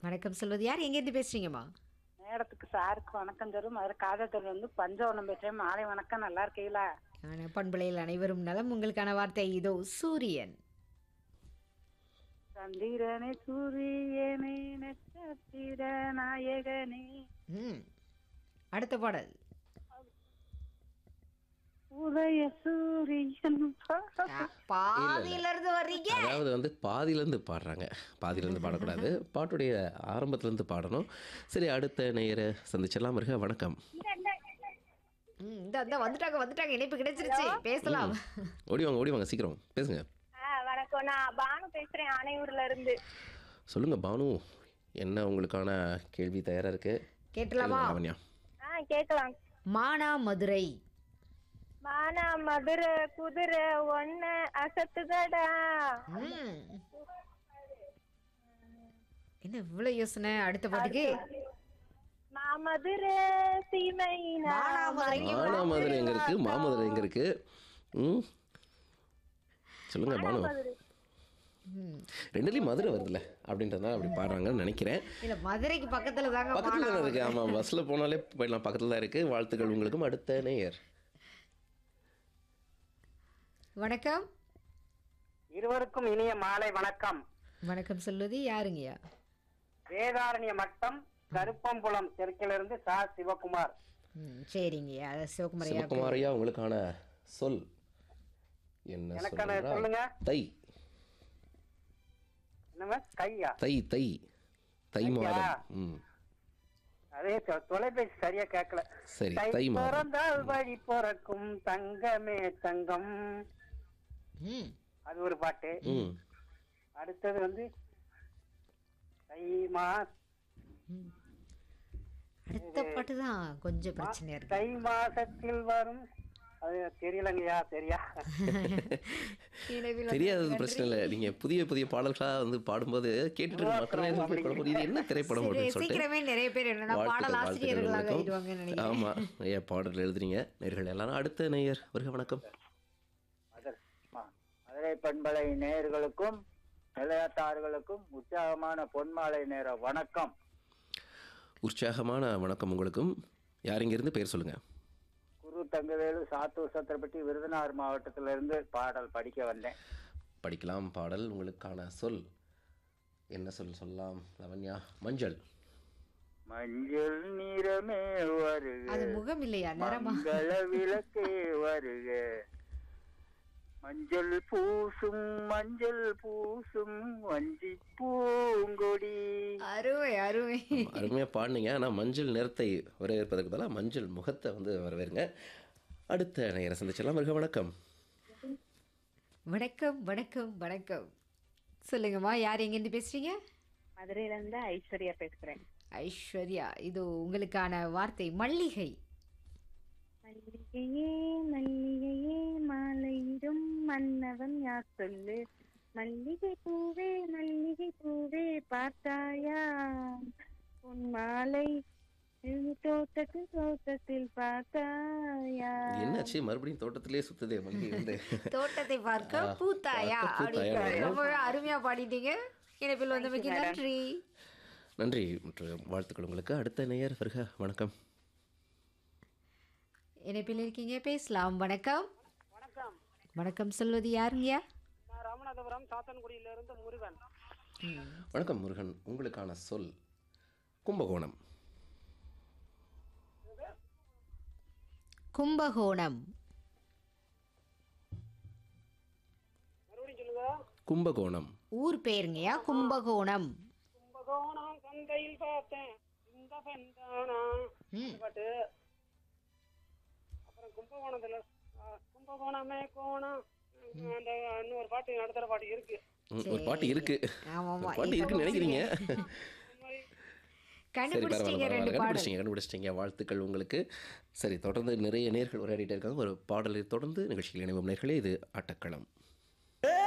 வணக்கம் சொல்வது யார் எங்கேருந்து பேசுறீங்கம்மா மேடத்துக்கு சாருக்கு வணக்கம் தரும் மதுரை காதத்தூர் வந்து பஞ்சவனம் பேசுறேன் மாலை வணக்கம் நல்லா இருக்கீங்களா ஆன பண்பலையில் அனைவரும் நலம் உங்களுக்கான வார்த்தை இதோ சூரியன் சந்திரனே சூரியனே நட்சத்திர நாயகனே ம் அடுத்த பாடல் உதய சூரியன் ஆ, பாதியில இருந்து வர்றீங்க அதாவது வந்து பாதியிலேருந்து பாடுறாங்க பாதியிலேருந்து பாடக்கூடாது பாட்டுடைய ஆரம்பத்துலேருந்து பாடணும் சரி அடுத்த நேயரை சந்திச்சிடலாம் இருக்க வணக்கம் ம், இந்த இந்த வந்துட்டாங்க வந்துட்டாங்க இணைப்பு கிடைச்சிருச்சு பேசலாம் ஓடி வாங்க ஓடி வாங்க சீக்கிரம் பேசுங்க ஆ, வணக்கம் நான் பானு பேசுறேன் ஆனையூர்ல இருந்து சொல்லுங்க பானு என்ன உங்களுக்கான கேள்வி தயாரா இருக்கு கேட்டலாமா கேளுங்க, லாவண்யா ஆ கேட்கலாம் மானா மதுரை மானா மதுரை குதிரை ஒன்ன அசத்துதடா ம். என்ன இவ்வளவு யோசனை அடுத்த பாட்டுக்கு மாமதுரை சீமையினா மானாமதுரைக்கு மானாமதுரை எங்க இருக்கு மாமதுரை எங்க இருக்கு ம் சொல்லுங்க பானு ம். ரெண்டுலேயும் மதுரை வருதுல்ல அப்படின்றதுனால அப்படி பாடுறாங்கன்னு நினைக்கிறேன் இல்ல மதுரைக்கு பக்கத்துல தாங்க பக்கத்துல மானா தானே இருக்கு ஆமா பஸ்ல போனாலே போயிடலாம் பக்கத்துல தான் இருக்கு வாழ்த்துக்கள் உங்களுக்கும் அடுத்த நேயர் வணக்கம் இருவருக்கும் இனிய மாலை வணக்கம் வணக்கம் சொல்வது யாருங்கய்யா வேதாரண்ய மட்டம் கருப்பம்புலம் தெற்கிலிருந்து சா சிவகுமார் ம் சரிங்கய்யா சிவகுமாரையா சிவகுமாரையா உங்களுக்கான சொல் என்ன எனக்கான சொல்றா? சொல்லுங்க. தை என்னங்க கையா தை தை தை தையா? மாதம் ம் அதே தொ- தொலைபேசி சரியா கேட்கல சரி தை தை மாதம் பிறந்தால் வழி பிறக்கும் தங்கமே தங்கம் ம் அது ஒரு பாட்டு ம் அடுத்தது வந்து தை மா அடுத்த பாட்டு தான் கொஞ்சம் பிரச்சனையா இருக்கு தை மாசத்தில் வரும் அது தெரியலங்கய்யா சரியா இணைவில் தெரியாதது பிரச்சனை இல்லை நீங்க புதிய புதிய பாடல்களா வந்து பாடும்போது கேட்டுட்டு இருக்க மற்ற நேயர்களுக்கு குழப்பம். இது என்ன திரைப்படம் சரி, அப்படின்னு சொல்லிட்டு சீக்கிரமே நிறைய பேர் என்னன்னா பாடல் வாழ்த்துக்கள், ஆசிரியர்களாக வாழ்த்துக்கள் ஆயிடுவாங்கன்னு உங்களுக்கும். நினைக்கிறேன் ஆமா நிறைய பாடல் எழுதுறீங்க நேர்கள் எல்லாரும் அடுத்த நேயர் வருக வணக்கம் மதுரை பண்பலை நேயர்களுக்கும் நிலையத்தார்களுக்கும் உற்சாகமான பொன்மாலை நேர வணக்கம் உற்சாகமான வணக்கம் உங்களுக்கும் யார் இங்கிருந்து பேர் சொல்லுங்க குரு தங்கவேலு சாத்தூர் சத்திரப்பட்டி விருதுநகர் மாவட்டத்திலிருந்து பாடல் படிக்க வந்தேன் படிக்கலாம் பாடல் உங்களுக்கான சொல் என்ன சொல் சொல்லலாம் லவண்யா மஞ்சள் மஞ்சள் நிறமே வருக அது முகம் இல்லையா நிறமா மங்கள விளக்கே வருக மஞ்சள் பூசும் மஞ்சள் பூசும் வஞ்சி பூங்கொடி அருமை அருமை அருமையாக பாடினீங்க ஆனால் மஞ்சள் நிறத்தை வரவேற்பதற்கு பதிலாக மஞ்சள் முகத்தை வந்து வரவேறுங்க அடுத்த நேரம் சந்திச்சலாம் வருக வணக்கம் வணக்கம் வணக்கம் வணக்கம் சொல்லுங்கம்மா யார் எங்கேருந்து பேசுறீங்க மதுரையில இருந்து ஐஸ்வர்யா பேசுறேன் ஐஸ்வர்யா இது உங்களுக்கான வார்த்தை மல்லிகை மல்லிகையே மல்லிகையே மாலையிடும் மன்னவன் யார் சொல்லு மல்லிகை பூவே மல்லிகை பூவே பார்த்தாயா உன் மாலை தோட்டத்தில் தோட்டத்தில் பார்த்தாயா என்னாச்சு மறுபடியும் தோட்டத்திலே சுத்துதே மல்லி வந்து தோட்டத்தை பார்க்க ஆ, பூத்தாயா பார்க்க பூத்தாயா அப்படின்னு வரணும். ரொம்பவே அருமையா பாடிட்டீங்க இணைப்பில் வந்தமைக்கு நன்றி நன்றி மற்றும் வாழ்த்துக்கள் உங்களுக்கு அடுத்த நேயர் வருக வணக்கம் இணைப்பில் இருக்கீங்க பேசலாம் வணக்கம் வணக்கம் வணக்கம் சொல்வது யாருங்கய்யா நான் ராமநாதபுரம் சாத்தன்குடியில இருந்து முருகன் வணக்கம் முருகன் உங்களுக்கான சொல் கும்பகோணம் கும்பகோணம் மறுபடியும் சொல்லுங்க கும்பகோணம் ஊர் பேருங்கய்யா கும்பகோணம் கும்பகோணம் சந்தையில் பார்த்தேன் இந்த பெண்தானா ம். பாட்டு அப்புறம் கும்பகோணத்துல ஆ, கும்பகோணமே கோணம் அந்த இன்னொரு பாட்டு நடத்துற பாட்டு இருக்கு ம், ஒரு பாட்டு இருக்கு ஆமாமா ஒரு பாட்டு இருக்குன்னு நினைக்கிறீங்க சரி கண்டுபிடிச்சிட்டீங்க பரவாயில்ல ரெண்டு பரவாயில்ல பாடல் கண்டுபிடிச்சிங்க கண்டுபிடிச்சிங்க வாழ்த்துக்கள் உங்களுக்கு சரி தொடர்ந்து நிறைய நேர்கள் உரையாடிட்டே இருக்காங்க ஒரு பாடலை தொடர்ந்து நிகழ்ச்சியில் இணைவும் நேர்களே இது ஆட்டக்களம்